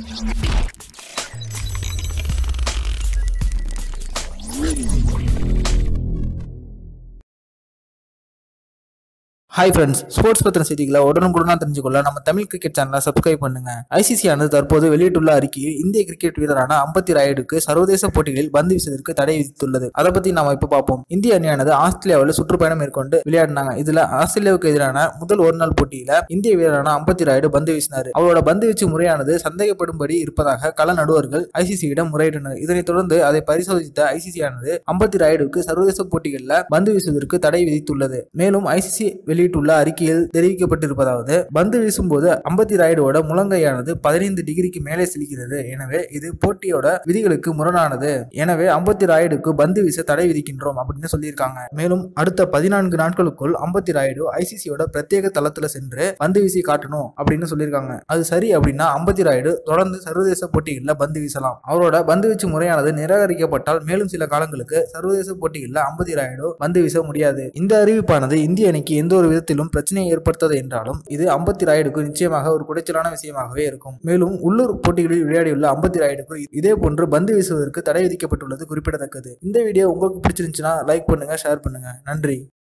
hi friends sports பத்தின செய்திகளை உடனுக்குடனா தெரிஞ்சுக்கொள்ள நம்ம தமிழ் கிரிக்கெட் சேனலை சப்ஸ்கிரைப் பண்ணுங்க ஐசிசி ஆனது தற்போது வெளியிட்டுள்ள அறிக்கையில் இந்திய கிரிக்கெட் வீரரான அம்பத்தி ராயுடுக்கு சர்வதேச போட்டிகளில் பந்து வீசுவதற்கு தடை விதித்துள்ளது அதை பத்தி நாம இப்ப பார்ப்போம் இந்திய அணியானது ஆஸ்திரேலியாவில் சுற்றுப்பயணம் மேற்கொண்டு விளையாடினாங்க இதுல ஆஸ்திரேலியாவுக்கு எதிரான முதல் ஒரு நாள் போட்டியில இந்திய வீரரான அம்பத்தி ராயுடு பந்து வீசினார் அவரோட பந்து வீச்சு முறையானது சந்தேகப்படும்படி இருப்பதாக கள நடுவர்கள் ஐசிசியிடம் முறையிட்டனர் இதனைத் தொடர்ந்து அதை பரிசோதித்த ஐசிசி ஆனது அம்பத்தி ராயுடுக்கு சர்வதேச போட்டிகளில் பந்து வீசுவதற்கு தடை விதித்துள்ளது மேலும் ஐசிசி வெளியிட்டுள்ள அறிக்கையில் தெரிவிக்கப்பட்டிருப்பதாவது பந்து வீசும்போது அம்பத்தி ராயுடுவோட முழங்கையானது பதினைந்து டிகிரிக்கு மேலே செல்கிறது எனவே இது போட்டியோட விதிகளுக்கு முரணானது எனவே அம்பத்தி ராயுடுக்கு பந்து வீச தடை விதிக்கின்றோம் அப்படின்னு சொல்லியிருக்காங்க மேலும் அடுத்த பதினான்கு நாட்களுக்குள் அம்பத்தி ராயுடு ஐசிசியோட பிரத்யேக தளத்துல சென்று பந்து வீசி காட்டணும் அப்படின்னு சொல்லியிருக்காங்க அது சரி அப்படின்னா அம்பத்தி ராயுடு தொடர்ந்து சர்வதேச போட்டிகளில் பந்து வீசலாம் அவரோட பந்து வீச்சு முறையானது நிராகரிக்கப்பட்டால் மேலும் சில காலங்களுக்கு சர்வதேச போட்டிகளில் அம்பத்தி ராயுடு பந்து வீச முடியாது இந்த அறிவிப்பானது இந்திய அணிக்கு எந்த ஒரு விதத்திலும் பிரச்சனையை ஏற்படுத்தாது என்றாலும் இது அம்பத்தி ராயுடுக்கு நிச்சயமாக ஒரு குடைச்சலான விஷயமாகவே இருக்கும் மேலும் உள்ளூர் போட்டிகளில் விளையாடியுள்ள அம்பத்தி ராயுடுக்கு இதே போன்று பந்து வீசுவதற்கு தடை விதிக்கப்பட்டுள்ளது குறிப்பிடத்தக்கது இந்த வீடியோ உங்களுக்கு பிடிச்சிருந்துச்சுன்னா லைக் பண்ணுங்க ஷேர் பண்ணுங்க நன்றி